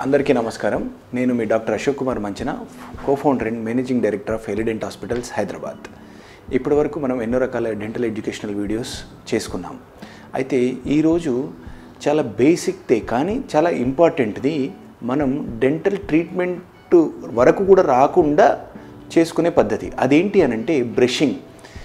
అందరికీ నమస్కారం నేను మీ doctor Ashok Kumar Manchana cofounder and managing director of Elident hospitals Hyderabad ఇప్పటి వరకు మనం ఎన్నో రకాల డెంటల్ ఎడ్యుకేషనల్ వీడియోస్ చేసుకున్నాం అయితే ఈరోజు చాలా బేసిక్తే కానీ చాలా ఇంపార్టెంట్ది మనం డెంటల్ ట్రీట్మెంట్ వరకు కూడా రాకుండా చేసుకునే పద్ధతి అదేంటి అనంటే బ్రషింగ్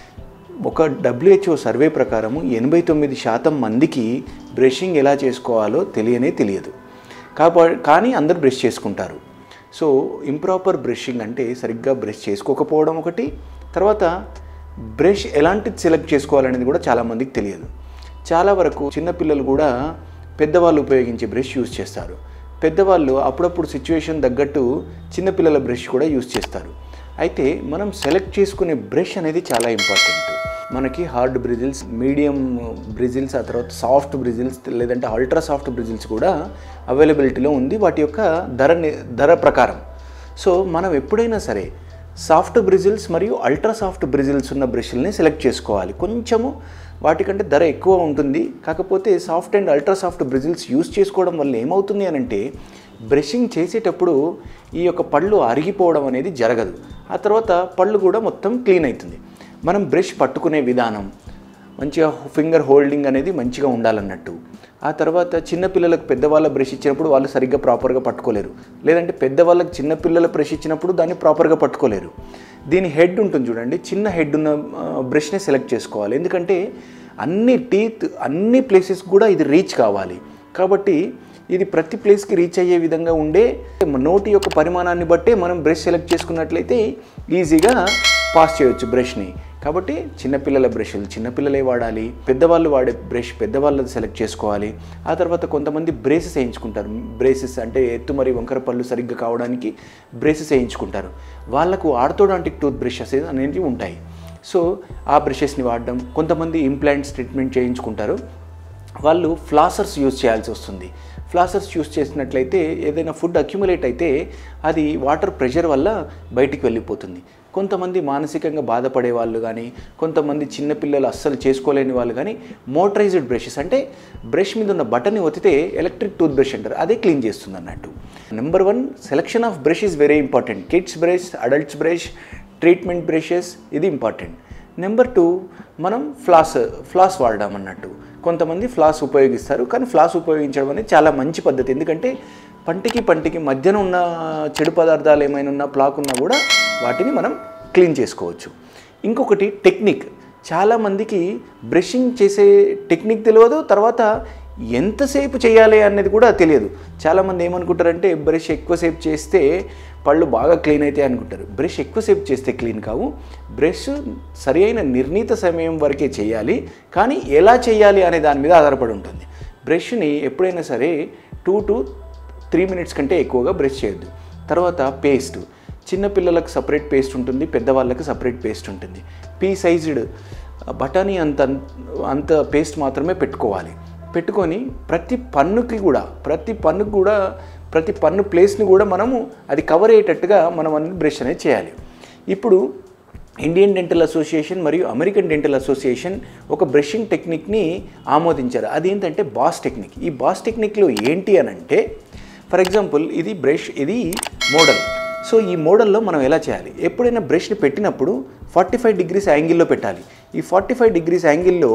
ఒక డబ్ల్యూహెచ్ఓ సర్వే ప్రకారము ఎనభై తొమ్మిది శాతం మందికి బ్రషింగ్ ఎలా చేసుకోవాలో తెలియనే తెలియదు కాబ కానీ అందరు బ్రష్ చేసుకుంటారు సో ఇంప్రాపర్ బ్రషింగ్ అంటే సరిగ్గా బ్రష్ చేసుకోకపోవడం ఒకటి తర్వాత బ్రష్ ఎలాంటిది సెలెక్ట్ చేసుకోవాలనేది కూడా చాలామందికి తెలియదు చాలా వరకు చిన్నపిల్లలు కూడా పెద్దవాళ్ళు ఉపయోగించే బ్రష్ యూజ్ చేస్తారు పెద్దవాళ్ళు అప్పుడప్పుడు సిచ్యువేషన్ తగ్గట్టు చిన్నపిల్లల బ్రష్ కూడా యూజ్ చేస్తారు అయితే మనం సెలెక్ట్ చేసుకునే బ్రష్ అనేది చాలా ఇంపార్టెంట్ మనకి హార్డ్ బ్రిజిల్స్ మీడియం బ్రిజిల్స్ ఆ తర్వాత సాఫ్ట్ బ్రిజిల్స్ లేదంటే అల్ట్రా సాఫ్ట్ బ్రిజిల్స్ కూడా అవైలబిలిటీలో ఉంది వాటి యొక్క ధర ని- ధర ప్రకారం సో మనం ఎప్పుడైనా సరే సాఫ్ట్ బ్రిజిల్స్ మరియు అల్ట్రా సాఫ్ట్ బ్రిజిల్స్ ఉన్న బ్రష్ల్ని సెలెక్ట్ చేసుకోవాలి కొంచెము వాటికంటే ధర ఎక్కువ ఉంటుంది కాకపోతే soft and ultra soft bristles use చేసుకోవడం వల్ల ఏమవుతుంది అని అంటే బ్రషింగ్ చేసేటప్పుడు ఈ యొక్క పళ్ళు అరిగిపోవడం అనేది జరగదు ఆ తర్వాత పళ్ళు కూడా మొత్తం క్లీన్ అవుతుంది మనం బ్రష్ పట్టుకునే విధానం మంచిగా ఫింగర్ హోల్డింగ్ అనేది మంచిగా ఉండాలన్నట్టు ఆ తర్వాత చిన్నపిల్లలకు పెద్దవాళ్ళ బ్రష్ ఇచ్చినప్పుడు వాళ్ళు సరిగ్గా ప్రాపర్గా పట్టుకోలేరు లేదంటే పెద్దవాళ్ళకి చిన్నపిల్లల బ్రష్ ఇచ్చినప్పుడు దాన్ని ప్రాపర్గా పట్టుకోలేరు దీని హెడ్ ఉంటుంది చూడండి చిన్న హెడ్ ఉన్న బ్రష్ని సెలెక్ట్ చేసుకోవాలి ఎందుకంటే అన్ని టీత్ అన్ని ప్లేసెస్ కూడా ఇది రీచ్ కావాలి కాబట్టి ఇది ప్రతి ప్లేస్కి రీచ్ అయ్యే విధంగా ఉండే నోటి యొక్క పరిమాణాన్ని బట్టే మనం బ్రష్ సెలెక్ట్ చేసుకున్నట్లయితే ఈజీగా పాస్ చేయొచ్చు బ్రష్ని కాబట్టి చిన్నపిల్లల బ్రష్లు చిన్నపిల్లలే వాడాలి పెద్దవాళ్ళు వాడే బ్రష్ పెద్దవాళ్ళది సెలెక్ట్ చేసుకోవాలి ఆ తర్వాత కొంతమంది బ్రేసెస్ వేయించుకుంటారు బ్రేసెస్ అంటే ఎత్తు మరి వంకర పళ్ళు సరిగ్గా కావడానికి బ్రేసెస్ వేయించుకుంటారు వాళ్ళకు ఆర్థోడాంటిక్ టూత్ బ్రషెస్ అనేవి ఉంటాయి సో ఆ బ్రషెస్ని వాడడం కొంతమంది ఇంప్లాంట్స్ ట్రీట్మెంట్ చేయించుకుంటారు వాళ్ళు ఫ్లాసర్స్ యూజ్ చేయాల్సి వస్తుంది ఫ్లాసర్స్ యూజ్ చేసినట్లయితే ఏదైనా ఫుడ్ అక్యుములేట్ అయితే అది వాటర్ ప్రెషర్ వల్ల బయటికి వెళ్ళిపోతుంది కొంతమంది మానసికంగా బాధపడే వాళ్ళు కానీ కొంతమంది చిన్నపిల్లలు అస్సలు చేసుకోలేని వాళ్ళు కానీ మోటరైజ్డ్ బ్రషెస్ అంటే బ్రష్ మీద ఉన్న బటన్ని ఒత్తితే ఎలక్ట్రిక్ టూత్ బ్రష్ అంటారు అదే క్లీన్ చేస్తుంది అన్నట్టు number one selection of brush is very important kids brush adults brush treatment brushes ఇది ఇంపార్టెంట్ నెంబర్ టూ మనం ఫ్లాస్ ఫ్లాస్ వాడడం అన్నట్టు కొంతమంది ఫ్లాస్ ఉపయోగిస్తారు కానీ ఫ్లాస్ ఉపయోగించడం అనేది చాలా మంచి పద్ధతి ఎందుకంటే పంటికి పంటికి మధ్యన ఉన్న చెడు పదార్థాలు ఏమైనా ఉన్నా ప్లాక్ ఉన్నా కూడా వాటిని మనం క్లీన్ చేసుకోవచ్చు ఇంకొకటి టెక్నిక్ చాలామందికి బ్రషింగ్ చేసే టెక్నిక్ తెలియదు తర్వాత ఎంతసేపు చేయాలి అనేది కూడా తెలియదు చాలామంది ఏమనుకుంటారంటే బ్రష్ ఎక్కువసేపు చేస్తే పళ్ళు బాగా క్లీన్ అయితే అనుకుంటారు బ్రష్ ఎక్కువసేపు చేస్తే క్లీన్ కావు బ్రష్ సరి అయిన నిర్ణీత సమయం వరకే చేయాలి కానీ ఎలా చేయాలి అనే దాని మీద ఆధారపడి ఉంటుంది బ్రష్ని ఎప్పుడైనా సరే టూ టు త్రీ మినిట్స్ కంటే ఎక్కువగా బ్రష్ చేయొద్దు తర్వాత పేస్ట్ చిన్నపిల్లలకు సపరేట్ పేస్ట్ ఉంటుంది పెద్దవాళ్ళకి సపరేట్ పేస్ట్ ఉంటుంది పీ సైజ్డ్ బఠానీ అంత అంత పేస్ట్ మాత్రమే పెట్టుకోవాలి పెట్టుకొని ప్రతి పన్నుకి కూడా ప్రతి పన్నుకి కూడా ప్రతి పన్ను ప్లేస్ని కూడా మనము అది కవర్ అయ్యేటట్టుగా మనం అన్ని బ్రష్ అనేది చేయాలి ఇప్పుడు ఇండియన్ డెంటల్ అసోసియేషన్ మరియు అమెరికన్ డెంటల్ అసోసియేషన్ ఒక బ్రషింగ్ టెక్నిక్ని ఆమోదించారు అదేంటంటే బాస్ టెక్నిక్ ఈ బాస్ టెక్నిక్లో ఏంటి అని అంటే ఫర్ ఎగ్జాంపుల్ ఇది బ్రష్ ఇది మోడల్ సో ఈ మోడల్లో మనం ఎలా చేయాలి ఎప్పుడైనా బ్రష్ని పెట్టినప్పుడు ఫార్టీ ఫైవ్ డిగ్రీస్ యాంగిల్లో పెట్టాలి ఈ ఫార్టీ ఫైవ్ డిగ్రీస్ యాంగిల్లో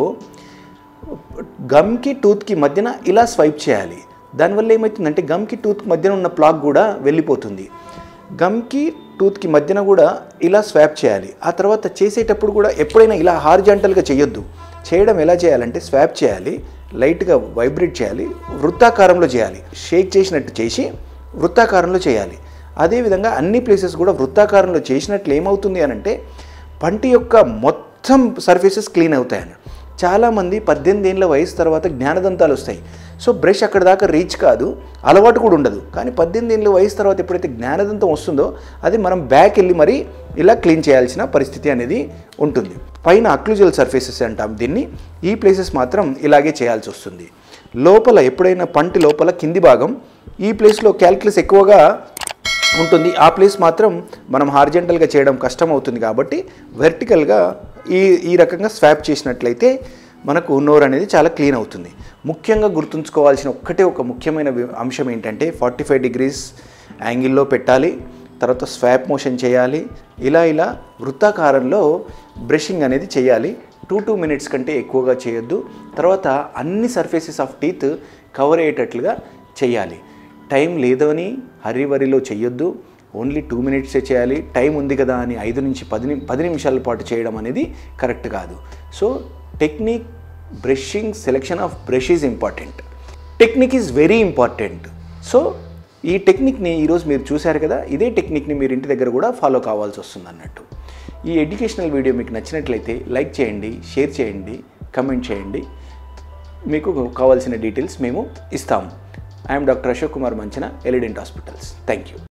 గమ్కి టూత్కి మధ్యన ఇలా స్వైప్ చేయాలి దానివల్ల ఏమవుతుందంటే గమ్కి టూత్కి మధ్యన ఉన్న ప్లాక్ కూడా వెళ్ళిపోతుంది గమ్కి టూత్కి మధ్యన కూడా ఇలా స్వాప్ చేయాలి ఆ తర్వాత చేసేటప్పుడు కూడా ఎప్పుడైనా ఇలా హార్జాంటల్గా చేయొద్దు చేయడం ఎలా చేయాలంటే స్వాప్ చేయాలి లైట్గా వైబ్రేట్ చేయాలి వృత్తాకారంలో చేయాలి షేక్ చేసినట్టు చేసి వృత్తాకారంలో చేయాలి అదేవిధంగా అన్ని ప్లేసెస్ కూడా వృత్తాకారంలో చేసినట్లు ఏమవుతుంది అని అంటే పంటి యొక్క మొత్తం సర్ఫేసెస్ క్లీన్ అవుతాయని చాలామంది పద్దెనిమిది ఏళ్ళ వయసు తర్వాత జ్ఞానదంతాలు వస్తాయి సో బ్రష్ అక్కడ దాకా రీచ్ కాదు అలవాటు కూడా ఉండదు కానీ పద్దెనిమిది ఏళ్ళ వయసు తర్వాత ఎప్పుడైతే జ్ఞానదంతం వస్తుందో అది మనం బ్యాక్ వెళ్ళి మరి ఇలా క్లీన్ చేయాల్సిన పరిస్థితి అనేది ఉంటుంది పైన అక్లూజల్ సర్ఫేసెస్ అంటాం దీన్ని ఈ ప్లేసెస్ మాత్రం ఇలాగే చేయాల్సి వస్తుంది లోపల ఎప్పుడైనా పంటి లోపల కింది భాగం ఈ ప్లేస్లో క్యాల్కులస్ ఎక్కువగా ఉంటుంది ఆ ప్లేస్ మాత్రం మనం హార్జెంటల్గా చేయడం కష్టం అవుతుంది కాబట్టి వెర్టికల్గా ఈ ఈ రకంగా స్వాప్ చేసినట్లయితే మనకు నోరు అనేది చాలా క్లీన్ అవుతుంది ముఖ్యంగా గుర్తుంచుకోవాల్సిన ఒక్కటే ఒక ముఖ్యమైన వి- అంశం ఏంటంటే ఫార్టీ ఫైవ్ డిగ్రీస్ యాంగిల్లో పెట్టాలి తర్వాత స్వాప్ మోషన్ చేయాలి ఇలా ఇలా వృత్తాకారంలో బ్రషింగ్ అనేది చేయాలి టూ టూ మినిట్స్ కంటే ఎక్కువగా చేయొద్దు తర్వాత అన్ని సర్ఫేసెస్ ఆఫ్ టీత్ కవర్ అయ్యేటట్లుగా చేయాలి టైం లేదని హరివరిలో చెయ్యొద్దు ఓన్లీ టూ మినిట్సే చేయాలి టైం ఉంది కదా అని ఐదు నుంచి పది ని- పది నిమిషాల పాటు చేయడం అనేది కరెక్ట్ కాదు so technique brushing selection of brush is important technique is very important so ఈ టెక్నిక్ని ఈరోజు మీరు చూశారు కదా ఇదే టెక్నిక్ని మీరు ఇంటి దగ్గర కూడా ఫాలో కావాల్సి వస్తుంది అన్నట్టు ఈ ఎడ్యుకేషనల్ వీడియో మీకు నచ్చినట్లయితే లైక్ చేయండి షేర్ చేయండి కమెంట్ చేయండి మీకు కావాల్సిన డీటెయిల్స్ మేము ఇస్తాము I'm doctor Ashok Kumar Manchana Elident hospitals thank you